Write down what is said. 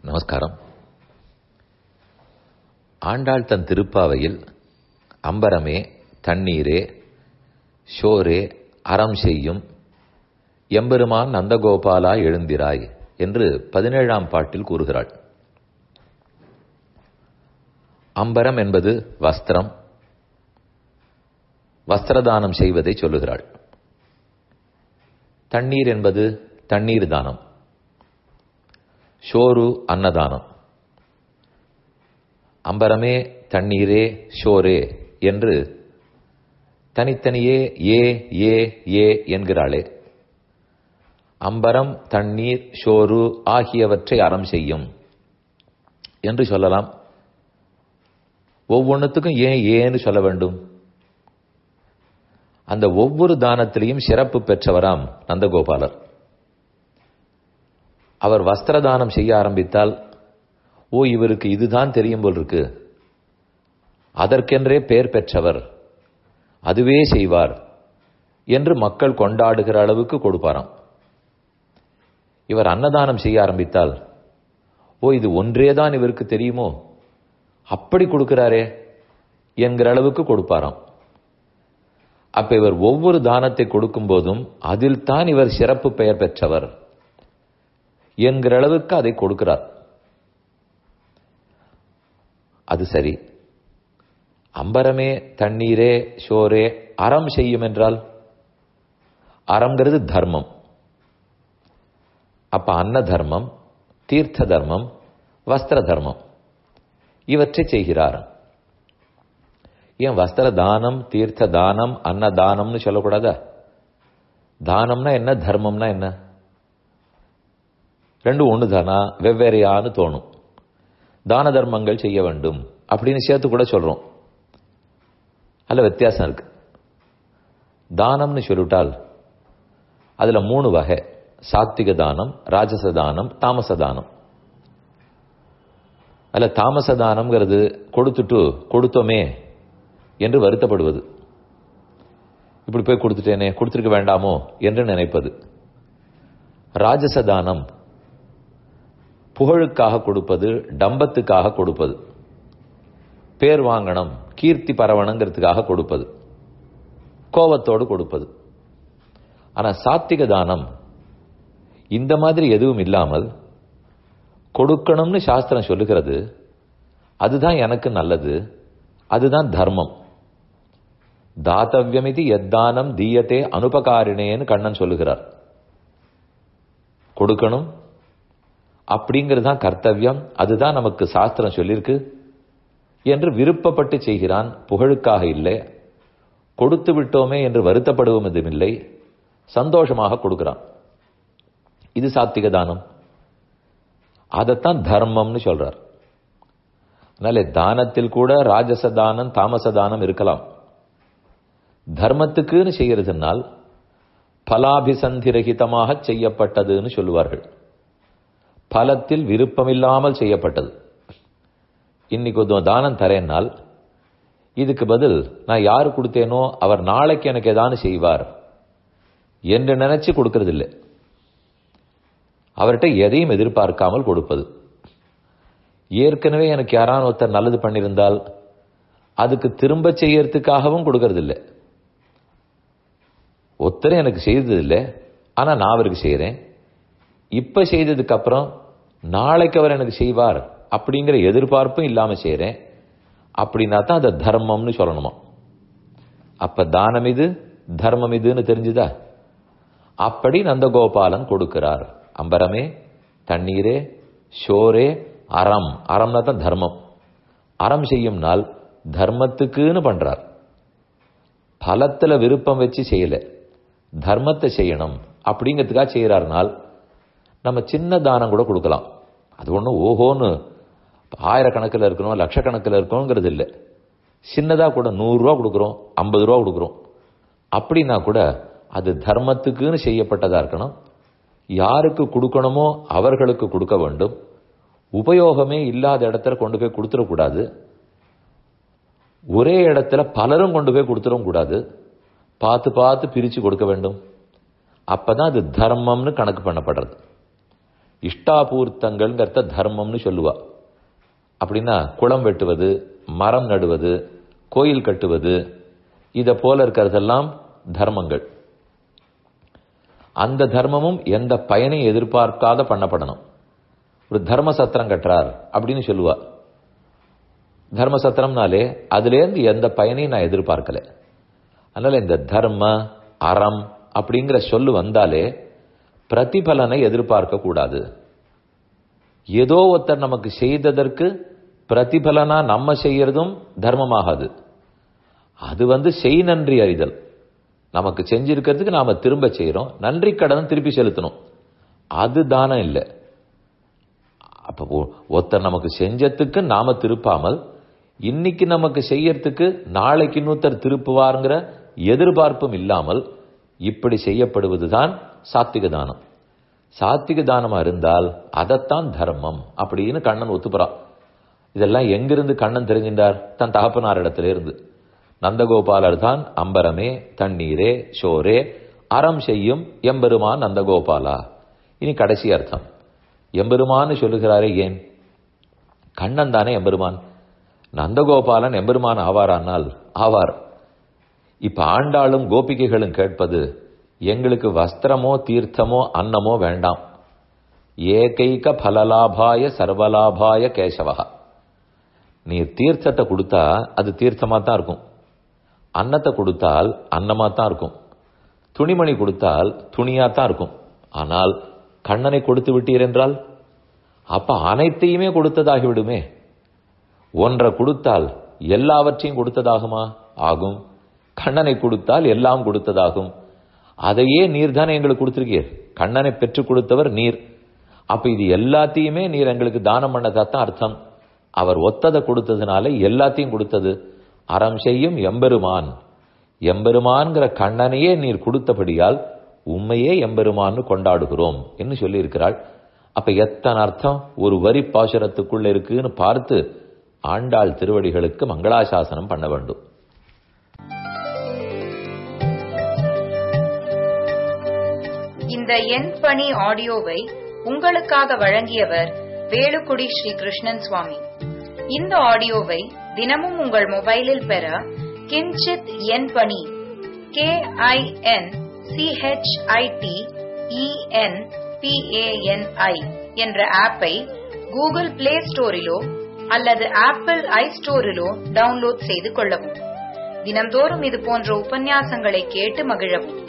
நமஸ்காரம் ஆண்டாள் தன் திருப்பாவையில் அம்பரமே தண்ணீரே ஷோரே அறம் செய்யும் எம்பெருமான் நந்தகோபாலா எழுந்திராய் என்று பதினேழாம் பாட்டில் கூறுகிறாள் அம்பரம் என்பது வஸ்திரம் வஸ்திரதானம் செய்வதை சொல்லுகிறாள் தண்ணீர் என்பது தண்ணீர் தானம் ஷோரு அன்னதானம் அம்பரமே தண்ணீரே ஷோரே என்று தனித்தனியே ஏ ஏ ஏ என்கிறாளே அம்பரம் தண்ணீர் ஷோரு ஆகியவற்றை அறம் செய்யும் என்று சொல்லலாம் ஒவ்வொன்றுத்துக்கும் ஏன் ஏன்னு சொல்ல வேண்டும் அந்த ஒவ்வொரு தானத்திலையும் சிறப்பு பெற்றவராம் நந்தகோபாலர் அவர் வஸ்திர தானம் செய்ய ஆரம்பித்தால் ஓ இவருக்கு இதுதான் தெரியும் போல் இருக்கு அதற்கென்றே பெயர் பெற்றவர் அதுவே செய்வார் என்று மக்கள் கொண்டாடுகிற அளவுக்கு கொடுப்பாராம் இவர் அன்னதானம் செய்ய ஆரம்பித்தால் ஓ இது ஒன்றேதான் இவருக்கு தெரியுமோ அப்படி கொடுக்கிறாரே என்கிற அளவுக்கு கொடுப்பாராம் அப்ப இவர் ஒவ்வொரு தானத்தை கொடுக்கும் போதும் அதில் தான் இவர் சிறப்பு பெயர் பெற்றவர் என்கிற அளவுக்கு அதை கொடுக்கிறார் அது சரி அம்பரமே தண்ணீரே ஷோரே அறம் செய்யும் என்றால் அறம்ங்கிறது தர்மம் அப்ப அன்ன தர்மம் தீர்த்த தர்மம் வஸ்திர தர்மம் இவற்றை செய்கிறார் ஏன் வஸ்திர தானம் தீர்த்த தானம் அன்ன தானம்னு சொல்லக்கூடாதா தானம்னா என்ன தர்மம்னா என்ன ரெண்டும் ஒன்று தானா வெவ்வேறையான்னு தோணும் தான தர்மங்கள் செய்ய வேண்டும் அப்படின்னு சேர்த்து கூட சொல்றோம் அல்ல வித்தியாசம் இருக்கு தானம்னு சொல்லிவிட்டால் அதுல மூணு வகை சாத்விக தானம் ராஜச தானம் தாமச தானம் அல்ல தாமச தானம்ங்கிறது கொடுத்துட்டு கொடுத்தோமே என்று வருத்தப்படுவது இப்படி போய் கொடுத்துட்டேனே கொடுத்துருக்க வேண்டாமோ என்று நினைப்பது ராஜச தானம் புகழுக்காக கொடுப்பது டம்பத்துக்காக கொடுப்பது பேர் வாங்கணும் கீர்த்தி பரவணுங்கிறதுக்காக கொடுப்பது கோபத்தோடு கொடுப்பது ஆனா சாத்திக தானம் இந்த மாதிரி எதுவும் இல்லாமல் கொடுக்கணும்னு சாஸ்திரம் சொல்லுகிறது அதுதான் எனக்கு நல்லது அதுதான் தர்மம் தாத்தவியமிதி எத்தானம் தீயத்தே அனுபகாரினேன்னு கண்ணன் சொல்லுகிறார் கொடுக்கணும் அப்படிங்கிறது தான் கர்த்தவியம் அதுதான் நமக்கு சாஸ்திரம் சொல்லியிருக்கு என்று விருப்பப்பட்டு செய்கிறான் புகழுக்காக இல்லை கொடுத்து விட்டோமே என்று வருத்தப்படுவதும் இல்லை சந்தோஷமாக கொடுக்கிறான் இது சாத்திக தானம் அதைத்தான் தர்மம்னு சொல்றார் அதனால தானத்தில் கூட ராஜச தானம் தாமச தானம் இருக்கலாம் தர்மத்துக்குன்னு செய்யறதுனால் பலாபிசந்திரகிதமாக செய்யப்பட்டதுன்னு சொல்லுவார்கள் பலத்தில் விருப்பமில்லாமல் செய்யப்பட்டது இன்னைக்கு ஒரு தானம் தரேன்னால் இதுக்கு பதில் நான் யாரு கொடுத்தேனோ அவர் நாளைக்கு எனக்கு ஏதானு செய்வார் என்று நினைச்சு கொடுக்கறது இல்லை அவர்கிட்ட எதையும் எதிர்பார்க்காமல் கொடுப்பது ஏற்கனவே எனக்கு யாரான ஒருத்தர் நல்லது பண்ணியிருந்தால் அதுக்கு திரும்ப செய்யறதுக்காகவும் கொடுக்கறது இல்லை ஒருத்தரும் எனக்கு செய்தது இல்லை ஆனா நான் அவருக்கு செய்யறேன் இப்ப செய்ததுக்கு அப்புறம் நாளைக்கு அவர் எனக்கு செய்வார் அப்படிங்கிற எதிர்பார்ப்பும் இல்லாம செய்யறேன் அப்படின்னா தான் அதை தர்மம்னு சொல்லணுமா அப்ப தானம் இது தர்மம் இதுன்னு தெரிஞ்சுதா அப்படி நந்தகோபாலன் கொடுக்கிறார் அம்பரமே தண்ணீரே ஷோரே அறம் அறம்னா தான் தர்மம் அறம் செய்யும் நாள் தர்மத்துக்குன்னு பண்றார் பலத்துல விருப்பம் வச்சு செய்யல தர்மத்தை செய்யணும் அப்படிங்கிறதுக்காக செய்யறாருனால் நம்ம சின்ன தானம் கூட கொடுக்கலாம் அது ஒன்றும் ஓஹோன்னு ஆயிரக்கணக்கில் இருக்கணும் லட்சக்கணக்கில் இருக்கணுங்கிறது இல்லை சின்னதாக கூட நூறுரூவா கொடுக்குறோம் ஐம்பது ரூபா கொடுக்குறோம் அப்படின்னா கூட அது தர்மத்துக்குன்னு செய்யப்பட்டதாக இருக்கணும் யாருக்கு கொடுக்கணுமோ அவர்களுக்கு கொடுக்க வேண்டும் உபயோகமே இல்லாத இடத்துல கொண்டு போய் கொடுத்துடக்கூடாது ஒரே இடத்துல பலரும் கொண்டு போய் கொடுத்துடவும் கூடாது பார்த்து பார்த்து பிரித்து கொடுக்க வேண்டும் அப்பதான் அது தர்மம்னு கணக்கு பண்ணப்படுறது இஷ்டாபூர்த்தங்கள்ங்கிறத தர்மம்னு சொல்லுவா அப்படின்னா குளம் வெட்டுவது மரம் நடுவது கோயில் கட்டுவது இதை போல இருக்கிறதெல்லாம் தர்மங்கள் அந்த தர்மமும் எந்த பயனையும் எதிர்பார்க்காத பண்ணப்படணும் ஒரு தர்ம சத்திரம் கட்டுறார் அப்படின்னு சொல்லுவா தர்ம சத்திரம்னாலே அதுலேருந்து எந்த பயனையும் நான் எதிர்பார்க்கல அதனால இந்த தர்ம அறம் அப்படிங்கிற சொல்லு வந்தாலே பிரதிபலனை எதிர்பார்க்க கூடாது ஏதோ ஒருத்தர் நமக்கு செய்ததற்கு பிரதிபலனா நம்ம செய்யறதும் தர்மமாகாது அது வந்து செய் நன்றி அறிதல் நமக்கு செஞ்சிருக்கிறதுக்கு நாம திரும்ப செய்யறோம் நன்றி கடன் திருப்பி செலுத்தணும் அது தானம் இல்லை அப்ப ஒருத்தர் நமக்கு செஞ்சதுக்கு நாம திருப்பாமல் இன்னைக்கு நமக்கு செய்யறதுக்கு நாளைக்கு இன்னொருத்தர் திருப்புவாருங்கிற எதிர்பார்ப்பும் இல்லாமல் இப்படி செய்யப்படுவதுதான் சாத்திக தானம் சாத்திக தானமா இருந்தால் அதைத்தான் தர்மம் அப்படின்னு கண்ணன் ஒத்துப்புறான் இதெல்லாம் எங்கிருந்து கண்ணன் தெரிஞ்சின்றார் தன் தகப்பனார் இடத்துல இருந்து நந்தகோபாலர் தான் அம்பரமே தண்ணீரே ஷோரே அறம் செய்யும் எம்பெருமான் நந்தகோபாலா இனி கடைசி அர்த்தம் எம்பெருமான்னு சொல்லுகிறாரே ஏன் கண்ணன் தானே எம்பெருமான் நந்தகோபாலன் எம்பெருமான் ஆவாரானால் ஆவார் இப்ப ஆண்டாளும் கோபிகைகளும் கேட்பது எங்களுக்கு வஸ்திரமோ தீர்த்தமோ அன்னமோ வேண்டாம் ஏகைக பலலாபாய சர்வலாபாய கேசவகா நீ தீர்த்தத்தை கொடுத்தா அது தீர்த்தமா தான் இருக்கும் அன்னத்தை கொடுத்தால் அன்னமா தான் இருக்கும் துணிமணி கொடுத்தால் துணியா தான் இருக்கும் ஆனால் கண்ணனை கொடுத்து விட்டீர் என்றால் அப்ப அனைத்தையுமே கொடுத்ததாகிவிடுமே ஒன்றை கொடுத்தால் எல்லாவற்றையும் கொடுத்ததாகுமா ஆகும் கண்ணனை கொடுத்தால் எல்லாம் கொடுத்ததாகும் அதையே நீர் தானே எங்களுக்கு கொடுத்திருக்கீர் கண்ணனை பெற்றுக் கொடுத்தவர் நீர் அப்ப இது எல்லாத்தையுமே நீர் எங்களுக்கு தானம் பண்ணதான் அர்த்தம் அவர் ஒத்ததை கொடுத்ததுனால எல்லாத்தையும் கொடுத்தது அறம் செய்யும் எம்பெருமான் எம்பெருமான்கிற கண்ணனையே நீர் கொடுத்தபடியால் உண்மையே எம்பெருமான்னு கொண்டாடுகிறோம் என்று சொல்லி இருக்கிறாள் அப்ப எத்தனை அர்த்தம் ஒரு வரி பாசுரத்துக்குள்ள இருக்குன்னு பார்த்து ஆண்டாள் திருவடிகளுக்கு மங்களாசாசனம் பண்ண வேண்டும் இந்த எண் பணி ஆடியோவை உங்களுக்காக வழங்கியவர் வேலுக்குடி ஸ்ரீ கிருஷ்ணன் சுவாமி இந்த ஆடியோவை தினமும் உங்கள் மொபைலில் பெற கிஞ்சித் எண் பணி கே ஐ என் சிஹெச்ஐடி இஎன் பிஏஎன்ஐ என்ற ஆப்பை கூகுள் பிளே ஸ்டோரிலோ அல்லது ஆப்பிள் ஐ ஸ்டோரிலோ டவுன்லோட் செய்து கொள்ளவும் தினந்தோறும் இது போன்ற உபன்யாசங்களை கேட்டு மகிழவும்